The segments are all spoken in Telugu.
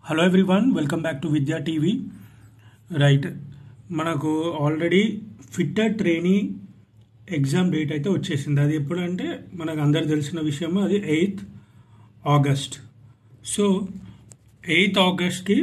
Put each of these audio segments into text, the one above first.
hello everyone welcome back to Vidya TV right మనకు already fitter trainee exam date అయితే వచ్చేసింది అది ఎప్పుడంటే మనకు అందరు తెలిసిన విషయం అది ఎయిత్ ఆగస్ట్ సో ఎయిత్ ఆగస్ట్కి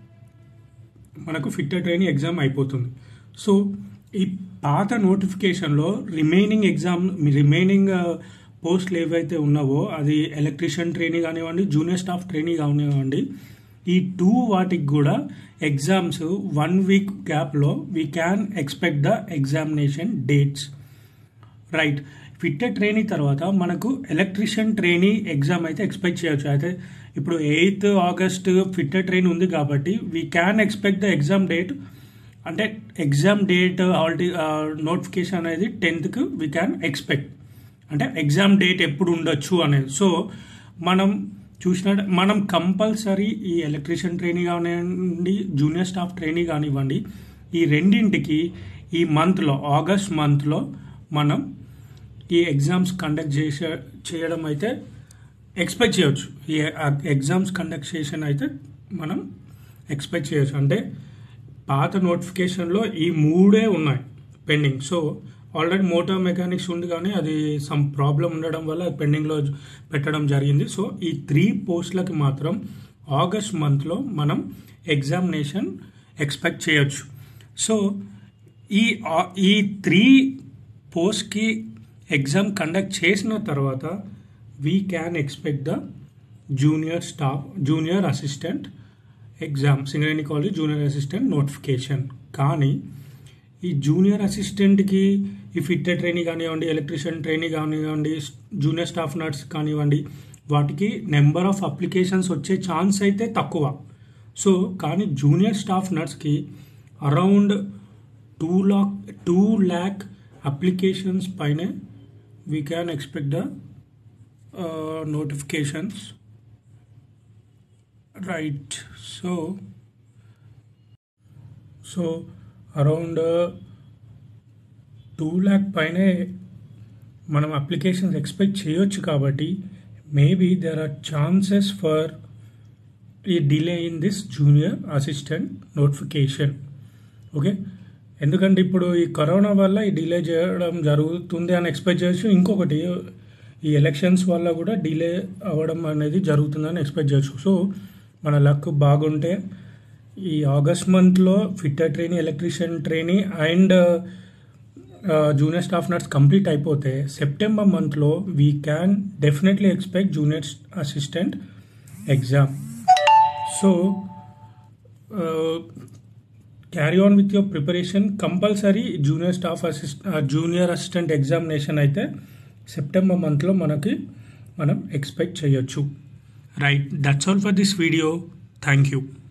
మనకు ఫిట్టర్ ట్రైనింగ్ ఎగ్జామ్ అయిపోతుంది సో ఈ పాత నోటిఫికేషన్లో రిమైనింగ్ ఎగ్జామ్ రిమైనింగ్ పోస్టులు ఏవైతే ఉన్నావో అది ఎలక్ట్రీషియన్ ట్రైనింగ్ కానివ్వండి జూనియర్ స్టాఫ్ ట్రైనింగ్ కానివ్వండి ఈ టూ వాటికి కూడా ఎగ్జామ్స్ వన్ వీక్ గ్యాప్లో we can expect the examination dates right fitter training తర్వాత మనకు ఎలక్ట్రీషియన్ ట్రైనింగ్ ఎగ్జామ్ అయితే ఎక్స్పెక్ట్ చేయొచ్చు అయితే ఇప్పుడు ఎయిత్ ఆగస్ట్ ఫిట్టర్ ట్రైన్ ఉంది కాబట్టి we can expect the exam date అంటే ఎగ్జామ్ డేట్ ఆల్రెడీ నోటిఫికేషన్ అనేది టెన్త్కి వీ క్యాన్ ఎక్స్పెక్ట్ అంటే ఎగ్జామ్ డేట్ ఎప్పుడు ఉండొచ్చు అనేది సో మనం చూసిన మనం కంపల్సరీ ఈ ఎలక్ట్రీషియన్ ట్రైనింగ్ కానివ్వండి జూనియర్ స్టాఫ్ ట్రైనింగ్ కానివ్వండి ఈ రెండింటికి ఈ మంత్లో ఆగస్ట్ మంత్లో మనం ఈ ఎగ్జామ్స్ కండక్ట్ చేసే చేయడం అయితే ఎక్స్పెక్ట్ చేయొచ్చు ఈ ఎగ్జామ్స్ కండక్ట్ చేసిన అయితే మనం ఎక్స్పెక్ట్ చేయొచ్చు అంటే పాత నోటిఫికేషన్లో ఈ మూడే ఉన్నాయి pending so already motor mechanics ఉంది కానీ అది సమ్ ప్రాబ్లం ఉండడం వల్ల పెండింగ్లో పెట్టడం జరిగింది సో ఈ త్రీ పోస్టులకి మాత్రం ఆగస్ట్ మంత్లో మనం ఎగ్జామినేషన్ ఎక్స్పెక్ట్ చేయొచ్చు సో ఈ ఈ త్రీ పోస్ట్కి ఎగ్జామ్ కండక్ట్ చేసిన తర్వాత we can expect the junior staff junior assistant exam Singareni college junior assistant notification కానీ ఈ జూనియర్ అసిస్టెంట్కి ఈ ఫిట్టర్ ట్రైనింగ్ కానివ్వండి ఎలక్ట్రీషియన్ ట్రైనింగ్ కానివ్వండి జూనియర్ స్టాఫ్ నర్స్ కానివ్వండి వాటికి నెంబర్ ఆఫ్ అప్లికేషన్స్ వచ్చే ఛాన్స్ అయితే తక్కువ సో కానీ జూనియర్ స్టాఫ్ నర్స్కి around two lakh two lakh applications పైనే we can expect the notifications right so so around two lakh పైనే మనం అప్లికేషన్స్ ఎక్స్పెక్ట్ చేయొచ్చు కాబట్టి maybe there are chances for ఈ delay in this junior assistant notification okay ఎందుకంటే ఇప్పుడు ఈ కరోనా వల్ల ఈ డిలే చేయడం జరుగుతుంది అని ఎక్స్పెక్ట్ చేయొచ్చు ఇంకొకటి ఈ ఎలక్షన్స్ వల్ల కూడా డిలే అవ్వడం అనేది జరుగుతుందని ఎక్స్పెక్ట్ చేయొచ్చు సో మన లక్ బాగుంటే ఈ ఆగస్ట్ మంత్లో fitter training electrician training and junior staff nurse complete అయిపోతే సెప్టెంబర్ మంత్లో we can definitely expect junior assistant exam so carry on with your preparation compulsory junior staff assist junior assistant examination అయితే సెప్టెంబర్ మంత్లో మనకి మనం ఎక్స్పెక్ట్ చేయొచ్చు right that's all for this video thank you